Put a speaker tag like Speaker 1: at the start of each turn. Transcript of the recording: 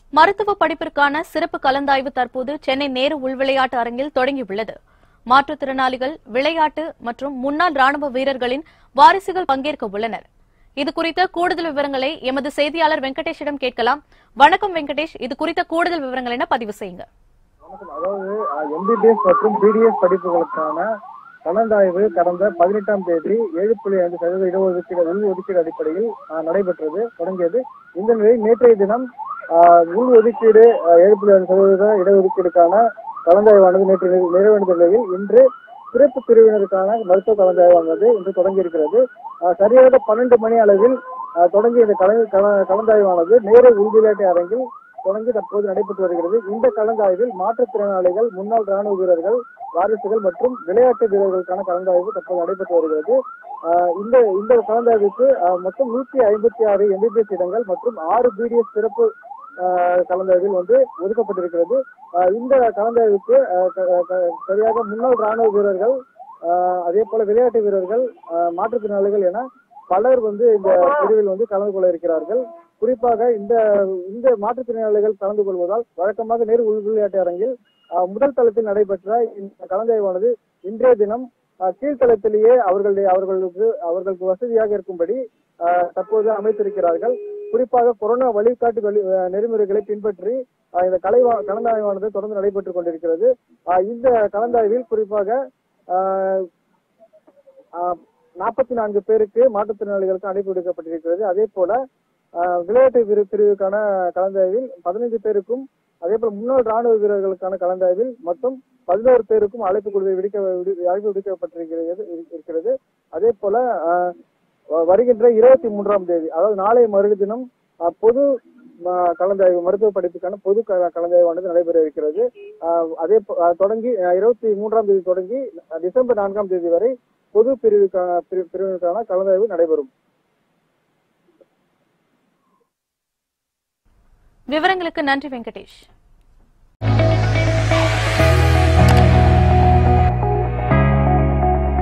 Speaker 1: மருத்துவ படிப்பிற்கான சிறப்பு கலந்தாய்வு தற்போது சென்னை நேரு உள்விளையாட்டு அரங்கில் தொடங்கியுள்ளது மாற்றுத்திறனாளிகள் விளையாட்டு மற்றும் முன்னாள் ராணுவ வீரர்களின் வாரிசுகள் பங்கேற்க உள்ளனர் இது குறித்த கூடுதல் விவரங்களை எமது செய்தியாளர் வெங்கடேஷிடம் கேட்கலாம் வணக்கம் வெங்கடேஷ் இது குறித்த கூடுதல் விவரங்கள் என்ன பதிவு செய்யுங்க
Speaker 2: வணக்கம். அதாவது எம்பிபிஎஸ் மற்றும் பிடிஎஸ் படிப்புகளுக்கான கலந்தாய்வு கடந்த பதினெட்டாம் தேதி ஏழு புள்ளி ஐந்து சதவீத இடஒதுக்கீடு உள் ஒதுக்கீடு அடிப்படையில் ஆஹ், நடைபெற்றது தொடங்கியது இந்த நிலையில் நேற்றைய தினம் ஆஹ், உள் ஒதுக்கீடு ஆஹ், ஏழு புள்ளி ஐந்து சதவீத இடஒதுக்கீடுக்கான கலந்தாய்வானது நேற்று நிறைவு- நிறைவடைந்த நிலையில் இன்று சிறப்பு பிரிவினருக்கான மருத்துவ கலந்தாய்வானது இன்று தொடங்கியிருக்கிறது ஆஹ், சரியாக பன்னெண்டு மணி அளவில் ஆஹ், தொடங்கிய இந்த கல கல- கலந்தாய்வானது நேரு உள்விளையாட்டு அரங்கில் தொடங்கி தற்போது நடைபெற்று வருகிறது இந்த கலந்தாய்வில் மாற்றுத்திறனாளிகள் முன்னாள் ராணுவ வீரர்கள் வாரிசுகள் மற்றும் விளையாட்டு வீரர்களுக்கான கலந்தாய்வு தற்போது நடைபெற்று வருகிறது ஆஹ் இந்த இந்த கலந்தாய்வுக்கு ஆஹ் மொத்தம் நூற்றி ஐம்பத்தி ஆறு எம்பிபிஎஸ் இடங்கள் மற்றும் ஆறு பிடிஎஸ் சிறப்பு ஆஹ் கலந்தாய்வில் வந்து ஒதுக்கப்பட்டிருக்கிறது ஆஹ் இந்த கலந்தாய்வுக்கு ஆஹ் க- க- சரியாக முன்னாள் ராணுவ வீரர்கள் ஆஹ் அதே போல விளையாட்டு வீரர்கள் ஆஹ் மாற்றுத்திறனாளிகள் என பலர் வந்து இந்த பிரிவில் வந்து கலந்து கொள்ள இருக்கிறார்கள் குறிப்பாக இந்த இந்த மாற்றுத்திறனாளிகள் கலந்து கொள்வதால் வழக்கமாக நேரு உள் விளையாட்டு அரங்கில் ஆஹ், முதல் தளத்தில் நடைபெற்ற இந்த கலந்தாய்வானது இன்றைய தினம் ஆஹ், கீழ்த்தளத்திலேயே அவர்களுடைய அவர்களுக்கு அவர்களுக்கு வசதியாக இருக்கும்படி ஆஹ், தற்போது அமைத்திருக்கிறார்கள் குறிப்பாக கொரோனா வழிகாட்டு வழி ஆஹ், நெறிமுறைகளை பின்பற்றி ஆஹ், இந்த கலை கலந்தாய்வானது தொடர்ந்து நடைபெற்றுக் கொண்டிருக்கிறது ஆஹ், இந்த கலந்தாய்வில் குறிப்பாக நாற்பத்தி நான்கு பேருக்கு மாற்றுத்திறனாளிகளுக்கு அனுப்பி விடுக்கப்பட்டிருக்கிறது அதே போல ஆஹ், விளையாட்டு பிரி- பிரிவுக்கான கலந்தாய்வில் பதினைந்து பேருக்கும் அதே போல முன்னாள் ராணுவ வீரர்களுக்கான கலந்தாய்வில் மொத்தம் பதினோரு பேருக்கும் அழைப்பு கொடுத்து விடுக்க விடு- அழைப்பு விடுக்கப்பட்டிருக்கிறது இருக்கிறது அதே போல ஆஹ், வ- வருகின்ற இருபத்தி மூன்றாம் தேதி அதாவது நாளை மறுதினம் ஆஹ், பொது ம- கலந்தாய்வு மருத்துவ படிப்புக்கான பொது க- கலந்தாய்வானது நடைபெற இருக்கிறது ஆஹ், அதே போ- ஆஹ், தொடங்கி ஆஹ், இருபத்தி மூன்றாம் தேதி தொடங்கி ஆஹ், டிசம்பர் நான்காம் தேதி வரை பொது பிரிவுக்கான பிரி- பிரிவிற்கான கலந்தாய்வு நடைபெறும்
Speaker 1: விவரங்களுக்கு நன்றி வெங்கடேஷ்